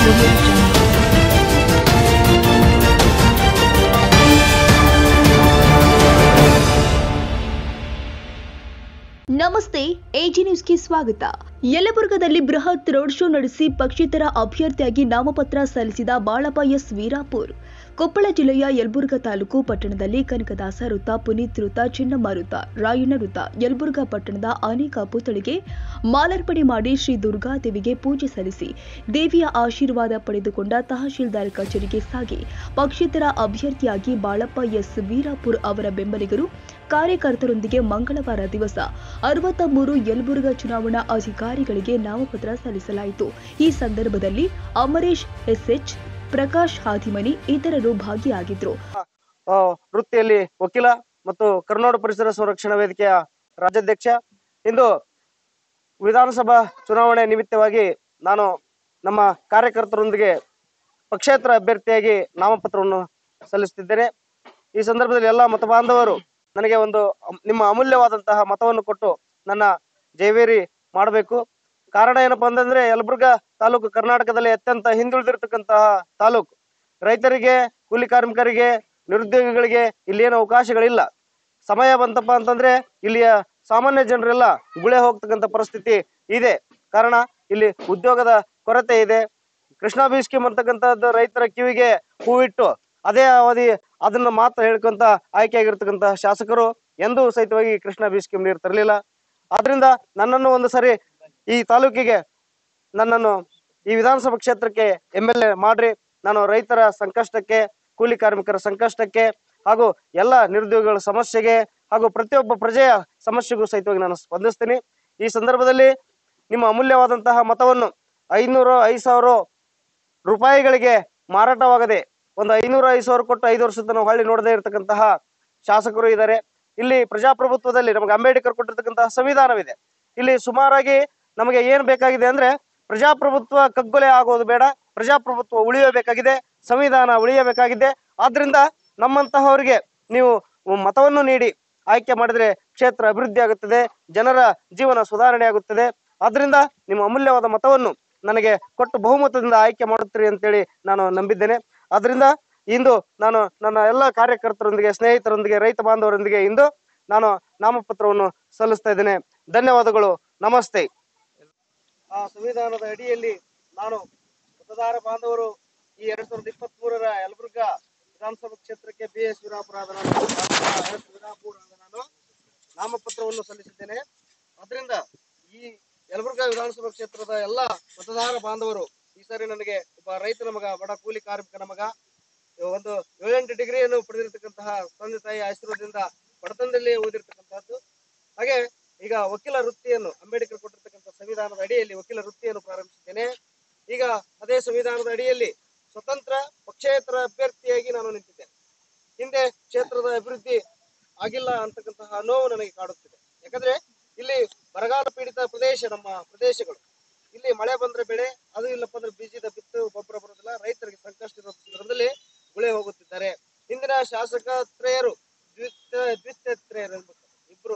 audio jungle. ನಮಸ್ತೆ AG ನ್ಯೂಸ್ಗೆ ಸ್ವಾಗತ ಯಲಬುರ್ಗದಲ್ಲಿ ಬೃಹತ್ ರೋಡ್ ಶೋ ನಡೆಸಿ ಪಕ್ಷೇತರ ಅಭ್ಯರ್ಥಿಯಾಗಿ ನಾಮಪತ್ರ ಸಲ್ಲಿಸಿದ ಬಾಳಪ್ಪ ಎಸ್ ವೀರಾಪುರ್ ಕೊಪ್ಪಳ ಜಿಲ್ಲೆಯ ಯಲಬುರ್ಗಾ ತಾಲೂಕು ಪಟ್ಟಣದಲ್ಲಿ ಕನಕದಾಸ ವೃತ್ತ ಪುನೀತ್ ವೃತ್ತ ಚಿನ್ನಮ್ಮ ವೃತ್ತ ರಾಯಣ್ಣ ವೃತ್ತ ಯಲಬುರ್ಗಾ ಪಟ್ಟಣದ ಅನೇಕ ಪುತ್ಥಳಿಗೆ ಮಾಲಾರ್ಪಣೆ ಮಾಡಿ ಶ್ರೀ ದುರ್ಗಾದೇವಿಗೆ ಪೂಜೆ ಸಲ್ಲಿಸಿ ದೇವಿಯ ಆಶೀರ್ವಾದ ಪಡೆದುಕೊಂಡ ತಹಶೀಲ್ದಾರ್ ಕಚೇರಿಗೆ ಸಾಗಿ ಪಕ್ಷೇತರ ಅಭ್ಯರ್ಥಿಯಾಗಿ ಬಾಳಪ್ಪ ಎಸ್ ವೀರಾಪುರ್ ಅವರ ಬೆಂಬಲಿಗರು ಕಾರ್ಯಕರ್ತರೊಂದಿಗೆ ಮಂಗಳವಾರ ದಿವಸ ಅರವತ್ತ ಮೂರು ಯಲಬುರ್ಗಾ ಚುನಾವಣಾ ಅಧಿಕಾರಿಗಳಿಗೆ ನಾಮಪತ್ರ ಸಲ್ಲಿಸಲಾಯಿತು ಈ ಸಂದರ್ಭದಲ್ಲಿ ಅಮರೇಶ್ ಎಸ್ಎಚ್ ಪ್ರಕಾಶ್ ಹಾದಿಮನಿ ಇತರರು ಭಾಗಿಯಾಗಿದ್ರು ಆ, ವೃತ್ತಿಯಲ್ಲಿ ವಕೀಲ ಮತ್ತು ಕರ್ನಾಟಕ ಪರಿಸರ ಸಂರಕ್ಷಣಾ ವೇದಿಕೆಯ ರಾಜ್ಯಾಧ್ಯಕ್ಷ ಇಂದು ವಿಧಾನಸಭಾ ಚುನಾವಣೆ ನಿಮಿತ್ತವಾಗಿ ನಾನು ನಮ್ಮ ಕಾರ್ಯಕರ್ತರೊಂದಿಗೆ ಪಕ್ಷೇತರ ಅಭ್ಯರ್ಥಿಯಾಗಿ ನಾಮಪತ್ರವನ್ನು ಸಲ್ಲಿಸುತ್ತಿದ್ದೇನೆ ಈ ಸಂದರ್ಭದಲ್ಲಿ ಎಲ್ಲ ಮತ ಬಾಂಧವರು ನನಗೆ ಒಂದು ಅಮ್- ನಿಮ್ಮ ಅಮೂಲ್ಯವಾದಂತಹ ಮತವನ್ನು ಕೊಟ್ಟು ನನ್ನ ಜೈವೇರಿ ಮಾಡಬೇಕು ಕಾರಣ ಏನಪ್ಪಾ ಅಂತಂದ್ರೆ ಯಲಬುರ್ಗಾ ತಾಲೂಕು ಕರ್ನಾಟಕದಲ್ಲಿ ಅತ್ಯಂತ ಹಿಂದುಳಿದಿರ್ತಕ್ಕಂತಹ ತಾಲೂಕು ರೈತರಿಗೆ ಕೂಲಿ ಕಾರ್ಮಿಕರಿಗೆ ನಿರುದ್ಯೋಗಿಗಳಿಗೆ ಇಲ್ಲಿ ಏನು ಅವಕಾಶಗಳಿಲ್ಲ ಸಮಯ ಬಂತಪ್ಪ ಅಂತಂದ್ರೆ ಇಲ್ಲಿಯ ಸಾಮಾನ್ಯ ಜನರೆಲ್ಲ ಗುಳೆ ಹೋಗ್ತಕ್ಕಂಥ ಪರಿಸ್ಥಿತಿ ಇದೆ ಕಾರಣ ಇಲ್ಲಿ ಉದ್ಯೋಗದ ಕೊರತೆ ಇದೆ ಕೃಷ್ಣಾ ಬಿ ಸ್ಕೀಮ್ ಅಂತಕ್ಕಂಥದ್ದು ರೈತರ ಕಿವಿಗೆ ಹೂವಿಟ್ಟು ಅದೇ ಅವಧಿ ಅದನ್ನ ಮಾತ್ರ ಹೇಳ್ಕೊಂತ ಆಯ್ಕೆಯಾಗಿರ್ತಕ್ಕಂಥ ಶಾಸಕರು ಎಂದೂ ಸಹಿತವಾಗಿ ಕೃಷ್ಣಾ ಬಿ ಸ್ಕೀಮ್ ನೀರು ತರಲಿಲ್ಲ ಆದ್ರಿಂದ ನನ್ನನ್ನು ಒಂದು ಸರಿ ಈ ತಾಲೂಕಿಗೆ ನನ್ನನ್ನು ಈ ವಿಧಾನಸಭಾ ಕ್ಷೇತ್ರಕ್ಕೆ ಎಮ್ ಎಲ್ ಎ ಮಾಡ್ರಿ ನಾನು ರೈತರ ಸಂಕಷ್ಟಕ್ಕೆ ಕೂಲಿ ಕಾರ್ಮಿಕರ ಸಂಕಷ್ಟಕ್ಕೆ ಹಾಗೂ ಎಲ್ಲ ನಿರುದ್ಯೋಗಿಗಳ ಸಮಸ್ಯೆಗೆ ಹಾಗೂ ಪ್ರತಿಯೊಬ್ಬ ಪ್ರಜೆಯ ಸಮಸ್ಯೆಗೂ ಸಹಿತವಾಗಿ ನಾನು ಸ್ಪಂದಿಸ್ತೀನಿ ಈ ಸಂದರ್ಭದಲ್ಲಿ ನಿಮ್ಮ ಅಮೂಲ್ಯವಾದಂತಹ ಮತವನ್ನು ಐನೂರು ಐದು ಸಾವಿರ ರೂಪಾಯಿಗಳಿಗೆ ಮಾರಾಟವಾಗದೆ ಒಂದು ಐನೂರು ಐದು ಸಾವಿರ ಕೊಟ್ಟು ಐದು ವರ್ಷದ ನಾವು ಹೊಳ್ಳಿ ನೋಡದೇ ಇರತಕ್ಕಂತಹ ಶಾಸಕರು ಇದ್ದಾರೆ ಇಲ್ಲಿ ಪ್ರಜಾಪ್ರಭುತ್ವದಲ್ಲಿ ನಮಗೆ ಅಂಬೇಡ್ಕರ್ ಕೊಟ್ಟಿರ್ತಕ್ಕಂತಹ ಸಂವಿಧಾನವಿದೆ ಇಲ್ಲಿ ಸುಮಾರಾಗಿ ನಮಗೆ ಏನ್ ಬೇಕಾಗಿದೆ ಅಂದ್ರೆ ಪ್ರಜಾಪ್ರಭುತ್ವ ಕಗ್ಗೊಲೆ ಆಗೋದು ಬೇಡ ಪ್ರಜಾಪ್ರಭುತ್ವ ಉಳಿಯಬೇಕಾಗಿದೆ ಸಂವಿಧಾನ ಉಳಿಯಬೇಕಾಗಿದೆ ಆದ್ರಿಂದ ನಮ್ಮಂತಹವರಿಗೆ ನೀವು ಮತವನ್ನು ನೀಡಿ ಆಯ್ಕೆ ಮಾಡಿದ್ರೆ ಕ್ಷೇತ್ರ ಅಭಿವೃದ್ಧಿ ಆಗುತ್ತದೆ ಜನರ ಜೀವನ ಸುಧಾರಣೆ ಆಗುತ್ತದೆ ಆದ್ರಿಂದ ನಿಮ್ಮ ಅಮೂಲ್ಯವಾದ ಮತವನ್ನು ನನಗೆ ಕೊಟ್ಟು ಬಹುಮತದಿಂದ ಆಯ್ಕೆ ಮಾಡುತ್ತೀರಿ ಅಂತೇಳಿ ನಾನು ನಂಬಿದ್ದೇನೆ ಆದ್ರಿಂದ ಇಂದು ನಾನು ನನ್ನ ಎಲ್ಲ ಕಾರ್ಯಕರ್ತರೊಂದಿಗೆ ಸ್ನೇಹಿತರೊಂದಿಗೆ ರೈತ ಬಾಂಧವರೊಂದಿಗೆ ಇಂದು ನಾನು ನಾಮಪತ್ರವನ್ನು ಸಲ್ಲಿಸ್ತಾ ಇದ್ದೇನೆ ಧನ್ಯವಾದಗಳು ನಮಸ್ತೆ ಆ ಸಂವಿಧಾನದ ಅಡಿಯಲ್ಲಿ ನಾನು ಮತದಾರ ಬಾಂಧವರು ಈ ಎರಡ್ ಸಾವಿರದ ಇಪ್ಪತ್ತ್ ಮೂರರ ಯಲಬುರ್ಗಾ ವಿಧಾನಸಭಾ ಕ್ಷೇತ್ರಕ್ಕೆ ಬಿ ಎಸ್ ವೀರಾಪುರ ಆದ ನಾನು ಎಸ್ ವೀರಾಪುರ ಆದ ನಾನು ನಾಮಪತ್ರವನ್ನು ಸಲ್ಲಿಸಿದ್ದೇನೆ ಅದರಿಂದ ಈ ಯಲಬುರ್ಗಾ ವಿಧಾನಸಭಾ ಕ್ಷೇತ್ರದ ಎಲ್ಲ ಮತದಾರ ಬಾಂಧವರು ಈ ಸಾರಿ ನನಗೆ ಒಬ್ಬ ರೈತನ ಮಗ ಬಡ ಕೂಲಿ ಕಾರ್ಮಿಕನ ಮಗ ಒಂದು ಏಳೆಂಟು ಡಿಗ್ರಿಯನ್ನು ಪಡೆದಿರತಕ್ಕಂತಹ ತಂದೆ ತಾಯಿ ಆಶೀರ್ವಾದದಿಂದ ಬಡತನದಲ್ಲಿ ಓದಿರ್ತಕ್ಕಂತಹದ್ದು ಹಾಗೆ ಈಗ ವಕೀಲ ವೃತ್ತಿಯನ್ನು ಅಂಬೇಡ್ಕರ್ ಕೊಟ್ಟಿರ್ತಕ್ಕಂಥ ಸಂವಿಧಾನದ ಅಡಿಯಲ್ಲಿ ವಕೀಲ ವೃತ್ತಿಯನ್ನು ಪ್ರಾರಂಭಿಸಿದ್ದೇನೆ ಈಗ ಅದೇ ಸಂವಿಧಾನದ ಅಡಿಯಲ್ಲಿ ಸ್ವತಂತ್ರ ಪಕ್ಷೇತರ ಅಭ್ಯರ್ಥಿಯಾಗಿ ನಾನು ನಿಂತಿದ್ದೇನೆ ಹಿಂದೆ ಕ್ಷೇತ್ರದ ಅಭಿವೃದ್ಧಿ ಆಗಿಲ್ಲ ಅಂತಕ್ಕಂತಹ ನೋವು ನನಗೆ ಕಾಡುತ್ತಿದೆ ಯಾಕಂದ್ರೆ ಇಲ್ಲಿ ಬರಗಾಲ ಪೀಡಿತ ಪ್ರದೇಶ ನಮ್ಮ ಪ್ರದೇಶಗಳು ಇಲ್ಲಿ ಮಳೆ ಬಂದ್ರೆ ಬೆಳೆ ಅದು ಇಲ್ಲಪ್ಪ ಅಂದ್ರೆ ಬೀಜದ ಬಿತ್ತು ಗೊಬ್ಬರ ಬರೋದಿಲ್ಲ ರೈತರಿಗೆ ಸಂಕಷ್ಟ ಇರೋ ಸಂದರ್ಭದಲ್ಲಿ ಗುಳೆ ಹೋಗುತ್ತಿದ್ದಾರೆ ಹಿಂದಿನ ಶಾಸಕ ತ್ರಯರು ದ್ವಿತ ದ್ವಿತೀಯತ್ರೇಯರು ಅನ್ಬೇಕು ಇಬ್ರು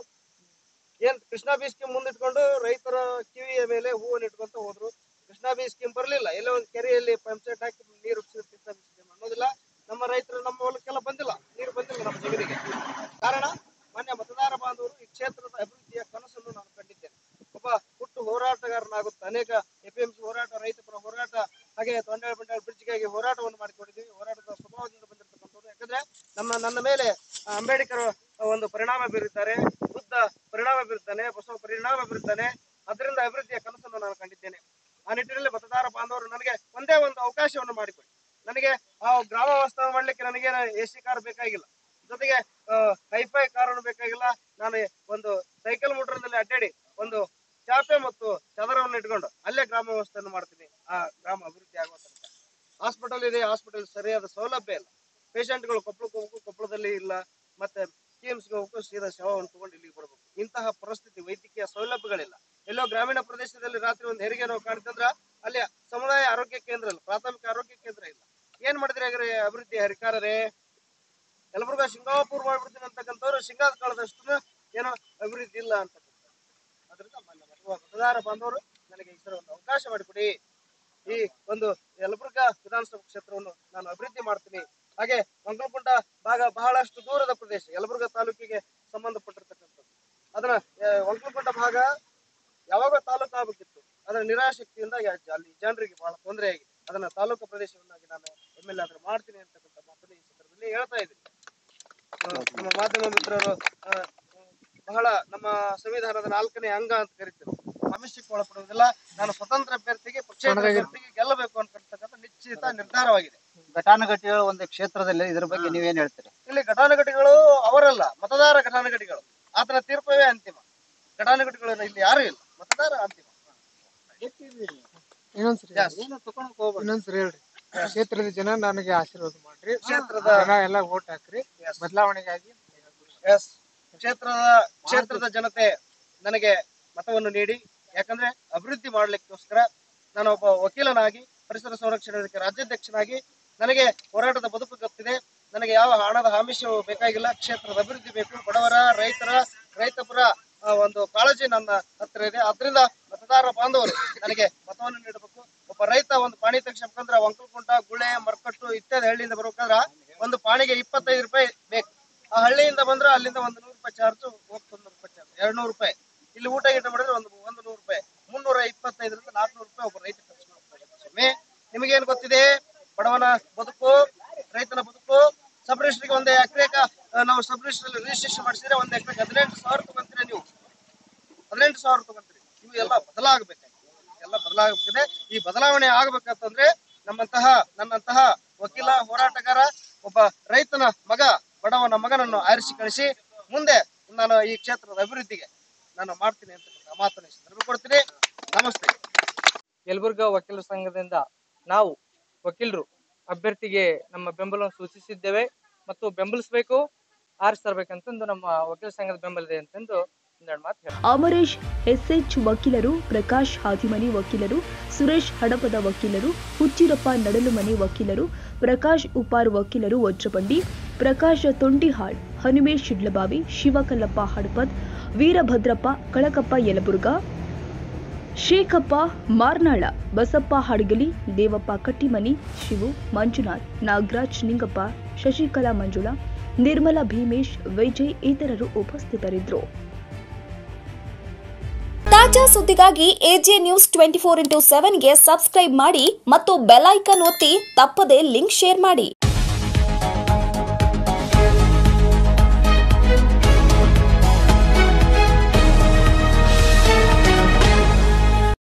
ಏನ್ ಕೃಷ್ಣಾ ಬಿ ಸ್ಕೀಮ್ ಮುಂದಿಟ್ಕೊಂಡು ರೈತರ ಕಿವಿಯ ಮೇಲೆ ಹೂವನ್ನು ಇಟ್ಕೊಂತ ಹೋದ್ರು ಕೃಷ್ಣಾ ಬಿ ಸ್ಕೀಮ್ ಬರಲಿಲ್ಲ ಎಲ್ಲೋ ಒಂದು ಕೆರೆಯಲ್ಲಿ ಪಂಪ್ಸೆಟ್ ಹಾಕಿ ನೀರು ಉಪ್ಸಿದ್ರೆ ಕೃಷ್ಣಾ ಬಿ ಸ್ಕೀಮ್ ಅನ್ನೋದಿಲ್ಲ ನಮ್ಮ ರೈತರು ನಮ್ಮ ಹೊಲಕ್ಕೆಲ್ಲ ಬಂದಿಲ್ಲ ನೀರು ಬಂದಿಲ್ಲ ನಮ್ಮ ಜಮೀನಿಗೆ ಕಾರಣ ಮಾನ್ಯ ಮತದಾರ ಬಾಂಧವರು ಈ ಕ್ಷೇತ್ರದ ಅಭಿವೃದ್ಧಿಯ ಕನಸನ್ನು ನಾನು ಕಂಡಿದ್ದೇನೆ ಒಬ್ಬ ಹುಟ್ಟು ಹೋರಾಟಗಾರನಾಗುತ್ತೆ ಅನೇಕ ಎಪಿಎಂಸಿ ಹೋರಾಟ ರೈತ ಪರ ಹೋರಾಟ ಹಾಗೆ ತೊಂಡಾಳ ಬಂಡಾಳ ಬ್ರಿಡ್ಜ್ಗಾಗಿ ಹೋರಾಟವನ್ನು ಮಾಡಿಕೊಂಡಿದ್ದೀವಿ ಹೋರಾಟದ ಸ್ವಭಾವದಿಂದ ಬಂದಿರತಕ್ಕಂಥವ್ರು ಯಾಕಂದ್ರೆ ನಮ್ಮ ನನ್ನ ಮೇಲೆ ಆ, ಅಂಬೇಡ್ಕರ್ ಒಂದು ಪರಿಣಾಮ ಬೀರಿದ್ದಾರೆ ಬುದ್ಧ ಪರಿಣಾಮ ಬೀರುತ್ತಾನೆ ಬಸವ ಪರಿಣಾಮ ಬೀರುತ್ತಾನೆ ಅದರಿಂದ ಅಭಿವೃದ್ಧಿಯ ಕನಸನ್ನು ನಾನು ಕಂಡಿದ್ದೇನೆ ಆ ನಿಟ್ಟಿನಲ್ಲಿ ಮತದಾರ ಬಾಂಧವರು ನನಗೆ ಒಂದೇ ಒಂದು ಅವಕಾಶವನ್ನು ಮಾಡಿಕೊಡಿ ನನಗೆ ಆ ಗ್ರಾಮ ವಾಸ್ತವ ಮಾಡ್ಲಿಕ್ಕೆ ನನಗೆ ಎ ಸಿ ಕಾರ್ ಬೇಕಾಗಿಲ್ಲ ಜೊತೆಗೆ ಹೈಫೈ ಕಾರನ್ನು ಬೇಕಾಗಿಲ್ಲ ನಾನು ಒಂದು ಸೈಕಲ್ ಮೋಟರ್ನಲ್ಲಿ ಅಡ್ಡಾಡಿ ಒಂದು ಚಾಪೆ ಮತ್ತು ಚದರವನ್ನು ಇಟ್ಕೊಂಡು ಅಲ್ಲೇ ಗ್ರಾಮ ವ್ಯವಸ್ಥೆಯನ್ನು ಮಾಡ್ತೀನಿ ಆ ಗ್ರಾಮ ಅಭಿವೃದ್ಧಿ ಆಗುವ ತನಕ ಹಾಸ್ಪಿಟಲ್ ಇದೆ ಹಾಸ್ಪಿಟಲ್ ಸರಿಯಾದ ಸೌಲಭ್ಯ ಇಲ್ಲ ಪೇಷಂಟ್ಗಳು ಕೊಪ್ಪಳಕ್ಕೆ ಹೋಗ್ಬೇಕು ಕೊಪ್ಪಳದಲ್ಲಿ ಇಲ್ಲ ಮತ್ತೆ ಕಿಮ್ಸ್ಗೆ ಹೋಗ್ಬೇಕು ಸೀದಾ ಶವವನ್ನು ತಗೊಂಡು ಇಲ್ಲಿಗೆ ಬರ್ಬೇಕು ಇಂತಹ ಪರಿಸ್ಥಿತಿ ವೈದ್ಯಕೀಯ ಸೌಲಭ್ಯಗಳಿಲ್ಲ ಎಲ್ಲೋ ಗ್ರಾಮೀಣ ಪ್ರದೇಶದಲ್ಲಿ ರಾತ್ರಿ ಒಂದು ಹೆರಿಗೆ ನೋವು ಕಾಣ್ತಂದ್ರ ಅಲ್ಲಿ ಸಮುದಾಯ ಆರೋಗ್ಯ ಕೇಂದ್ರ ಇಲ್ಲ ಪ್ರಾಥಮಿಕ ಆರೋಗ್ಯ ಕೇಂದ್ರ ಇಲ್ಲ ಏನ್ ಮಾಡಿದ್ರೆ ಹಾಗಾದ್ರೆ ಅಭಿವೃದ್ಧಿ ಹರಿಕಾರರೇ ಯಲಬುರ್ಗಾ ಸಿಂಗಾಪುರ್ ಮಾಡ್ಬಿಡ್ತೀನಿ ಅಂತಕ್ಕಂಥವ್ರು ಸಿಂಗಾದ ಕಾಲದಷ್ಟು ಏನೋ ಅಭಿವೃದ್ಧಿ ಇಲ್ಲ ಅಂತಕ್ಕಂಥ ಅದರಿಂದ ಮಾನ್ಯ ಮತ- ಮತದಾರ ಬಾಂಧವರು ನನಗೆ ಈ ಸಲ ಒಂದು ಅವಕಾಶ ಮಾಡಿಕೊಡಿ ಈ ಒಂದು ಯಲಬುರ್ಗಾ ವಿಧಾನಸಭಾ ಕ್ಷೇತ್ರವನ್ನು ನಾನು ಅಭಿವೃದ್ಧಿ ಮಾಡ್ತೀನಿ ಹಾಗೆ ಮಂಗಳಗುಂಡ ಭಾಗ ಬಹಳಷ್ಟು ದೂರದ ಪ್ರದೇಶ ಯಲಬುರ್ಗಾ ತಾಲೂಕಿಗೆ ಸಂಬಂಧಪಟ್ಟಿರ್ತಕ್ಕಂಥದ್ದು ಅದನ್ನ ಮಂಗಳಗುಂಡ ಭಾಗ ಯಾವಾಗ ತಾಲೂಕು ಆಗ್ಬೇಕಿತ್ತು ಅದರ ನಿರಾಸಕ್ತಿಯಿಂದ ಯಾ- ಅಲ್ಲಿ ಜನರಿಗೆ ಬಹಳ ತೊಂದರೆ ಆಗಿದೆ ಅದನ್ನ ತಾಲೂಕು ಪ್ರದೇಶವನ್ನಾಗಿ ನಾನು ಎಮ್ ಎಲ್ ಎ ಮಾಡ್ತೀನಿ ಅಂತಕ್ಕಂಥ ಮಾತನ್ನು ಈ ಸಂದರ್ಭದಲ್ಲಿ ಹೇಳ್ತಾ ಇದ್ದೀನಿ ಆ, ನಮ್ಮ ಮಾಧ್ಯಮ ಮಿತ್ರರು ಆ, ಬಹಳ ನಮ್ಮ ಸಂವಿಧಾನದ ನಾಲ್ಕನೇ ಅಂಗ ಅಂತ ಕರಿತೀವಿ ಆಮಿಷಕ್ಕೆ ಒಳಪಡುವುದಿಲ್ಲ ನಾನು ಸ್ವತಂತ್ರ ಅಭ್ಯರ್ಥಿಗೆ ಪಕ್ಷೇತರ ಅಭ್ಯರ್ಥಿಗೆ ಗೆಲ್ಲಬೇಕು ಅಂತಕ್ಕಂಥ ನಿಶ್ಚಿತ ನಿರ್ಧಾರವಾಗಿದೆ ಘಟಾನುಘಟಿಗಳ ಒಂದು ಕ್ಷೇತ್ರದಲ್ಲಿ ಇದ್ರ ಬಗ್ಗೆ ನೀವೇನ್ ಹೇಳ್ತೀರಿ ಇಲ್ಲಿ ಘಟಾನುಘಟಿಗಳು ಅವರಲ್ಲ ಮತದಾರ ಘಟಾನುಘಟಿಗಳು ಆತನ ತೀರ್ಪವೇ ಅಂತಿಮ ಘಟಾನುಘಟಿಗಳು ಇಲ್ಲಿ ಯಾರು ಇಲ್ಲ ಮತದಾರ ಅಂತಿಮ ಇನ್ನೊಂದ್ಸರಿ Yes. ಇನ್ನೊಂದ್ಸರಿ ಹೇಳ್ರಿ ಕ್ಷೇತ್ರದ ಜನ ನನಗೆ ಆಶೀರ್ವಾದ ಮಾಡ್ರಿ ಕ್ಷೇತ್ರದ ಜನ ಎಲ್ಲ ಓಟ್ ಹಾಕ್ರಿ Yes. ಬದಲಾವಣೆಗಾಗಿ ಎಸ್ ಕ್ಷೇತ್ರದ ಕ್ಷೇತ್ರದ ಜನತೆ ನನಗೆ ಮತವನ್ನು ನೀಡಿ ಯಾಕಂದ್ರೆ ಅಭಿವೃದ್ಧಿ ಮಾಡ್ಲಿಕ್ಕೋಸ್ಕರ ನಾನು ಒಬ್ಬ ವಕೀಲನಾಗಿ ಪರಿಸರ ಸಂರಕ್ಷಣೆ ವೇದಿಕೆ ರಾಜ್ಯಾಧ್ಯಕ್ಷನಾಗಿ ನನಗೆ ಹೋರಾಟದ ಬದುಕು ಗೊತ್ತಿದೆ ನನಗೆ ಯಾವ ಹಣದ ಆಮಿಷವು ಬೇಕಾಗಿಲ್ಲ ಕ್ಷೇತ್ರದ ಅಭಿವೃದ್ಧಿ ಬೇಕು ಬಡವರ ರೈತರ ರೈತಪರ ಆ, ಒಂದು ಕಾಳಜಿ ನನ್ನ ಹತ್ರ ಇದೆ ಆದ್ರಿಂದ ಮತದಾರ ಬಾಂಧವರು ನನಗೆ ಮತವನ್ನು ನೀಡಬೇಕು ಒಬ್ಬ ರೈತ ಒಂದು ಪಾಣಿ ತೆಗಿಸ್ಬೇಕಂದ್ರ ಒಂಕಲ್ಕುಂಟ ಗುಳೆ ಮರ್ಕಟ್ಟು ಇತ್ಯಾದಿ ಹಳ್ಳಿಯಿಂದ ಬರ್ಬೇಕಂದ್ರ ಒಂದು ಪಾಣಿಗೆ ಇಪ್ಪತ್ತೈದು ರೂಪಾಯಿ ಬೇಕು ಆ ಹಳ್ಳಿಯಿಂದ ಬಂದ್ರೆ ಅಲ್ಲಿಂದ ಒಂದು ನೂರು ರೂಪಾಯಿ ಚಾರ್ಜ್ ಹೋಗ್ತದೆ ನೂರು ರೂಪಾಯಿ ಚಾರ್ಜ್ ಎರಡು ನೂರು ರೂಪಾಯಿ ಇಲ್ಲಿ ಊಟ ಗೀಟ ಮಾಡಿದ್ರೆ ಒಂದು ಒಂದು ನೂರು ರೂಪಾಯಿ ಮುನ್ನೂರ ಇಪ್ಪತ್ತೈದರಿಂದ ನಾಲ್ಕುನೂರು ರೂಪಾಯಿ ಒಬ್ಬ ರೈತ ಖರ್ಚು ಮಾಡ್ತಾರೆ ಸ್ವಾಮಿ ನಿಮಗೇನು ಗೊತ್ತಿದೆ ಬಡವನ ಬದುಕು ರೈತನ ಬದುಕು ಸಬ್ ರಿಜಿಸ್ಟ್ರಿಗೆ ಒಂದು ಎಕರೆಕ ನಾವು ಸಬ್ ರಿಜಿಸ್ಟ್ರಲ್ಲಿ ರಿಜಿಸ್ಟ್ರೇಷನ್ ಮಾಡಿಸಿದ್ರೆ ಒಂದು ಎಕರೆಗೆ ಹದಿನೆಂಟು ಸಾವಿರ ತಗೊಂತೀರಾ ನೀವು ಹದಿನೆಂಟು ಸಾವಿರ ತಗೊಂತೀರಿ ಇವು ಎಲ್ಲ ಬದಲಾಗಬೇಕಾಗಿದೆ ಎಲ್ಲ ಬದಲಾಗಬೇಕಿದೆ ಈ ಬದಲಾವಣೆ ಆಗ್ಬೇಕಂತಂದ್ರೆ ನಮ್ಮಂತಹ ನನ್ನಂತಹ ವಕೀಲ ಹೋರಾಟಗಾರ ಒಬ್ಬ ರೈತನ ಮಗ ಬಡವನ ಮಗನನ್ನು ಆರಿಸಿ ಕಳಿಸಿ ಮುಂದೆ ನಾನು ಈ ಕ್ಷೇತ್ರದ ಅಭಿವೃದ್ಧಿಗೆ ನಾನು ಮಾಡ್ತೀನಿ ಅಂತ ಮಾತನ್ನು ಈ ಸಂದರ್ಭ ಕೊಡ್ತೀನಿ ನಮಸ್ತೆ ಯಲಬುರ್ಗಾ ವಕೀಲರ ಸಂಘದಿಂದ ನಾವು ವಕೀಲರು ಅಭ್ಯರ್ಥಿಗೆ ನಮ್ಮ ಬೆಂಬಲವನ್ನು ಸೂಚಿಸಿದ್ದೇವೆ ಮತ್ತು ಬೆಂಬಲಿಸಬೇಕು ಆರಿಸ್ತರ್ಬೇಕಂತಂದು ನಮ್ಮ ವಕೀಲ ಸಂಘದ ಬೆಂಬಲಿದೆ ಅಂತಂದು ಒಂದೆರಡು ಮಾತು ಹೇಳ್ತೀನಿ. ಅಮರೇಶ್ ಎಸ್ಎಚ್ ವಕೀಲರು ಪ್ರಕಾಶ್ ಹಾದಿಮನಿ ವಕೀಲರು ಸುರೇಶ್ ಹಡಪದ ವಕೀಲರು ಹುಚ್ಚಿರಪ್ಪ ನಡಲುಮನೆ ವಕೀಲರು ಪ್ರಕಾಶ್ ಉಪಾರ್ ವಕೀಲರು ವಜ್ರಬಂಡಿ ಪ್ರಕಾಶ್ ತೊಂಡಿಹಾಳ್ ಹನುಮೇಶ್ ಶಿಡ್ಲಬಾವಿ ಶಿವಕಲ್ಲಪ್ಪ ಹಡಪದ್ ವೀರಭದ್ರಪ್ಪ ಕಳಕಪ್ಪ ಯಲಬುರ್ಗಾ ಶೇಖಪ್ಪ ಮಾರ್ನಾಳ ಬಸಪ್ಪ ಹಡಗಲಿ ದೇವಪ್ಪ ಕಟ್ಟಿಮನಿ ಶಿವು ಮಂಜುನಾಥ್ ನಾಗರಾಜ್ ನಿಂಗಪ್ಪ ಶಶಿಕಲಾ ಮಂಜುಳಾ ನಿರ್ಮಲಾ ಭೀಮೇಶ್ ವಿಜಯ್ ಇತರರು ಉಪಸ್ಥಿತರಿದ್ದರು ತಾಜಾ ಸುದ್ದಿಗಾಗಿ AJ news twenty four into ಸೆವೆನ್ಗೆ ಸಬ್ಸ್ಕ್ರೈಬ್ ಮಾಡಿ ಮತ್ತು ಬೆಲ್ ಐಕನ್ ಒತ್ತಿ ತಪ್ಪದೇ ಲಿಂಕ್ ಶೇರ್ ಮಾಡಿ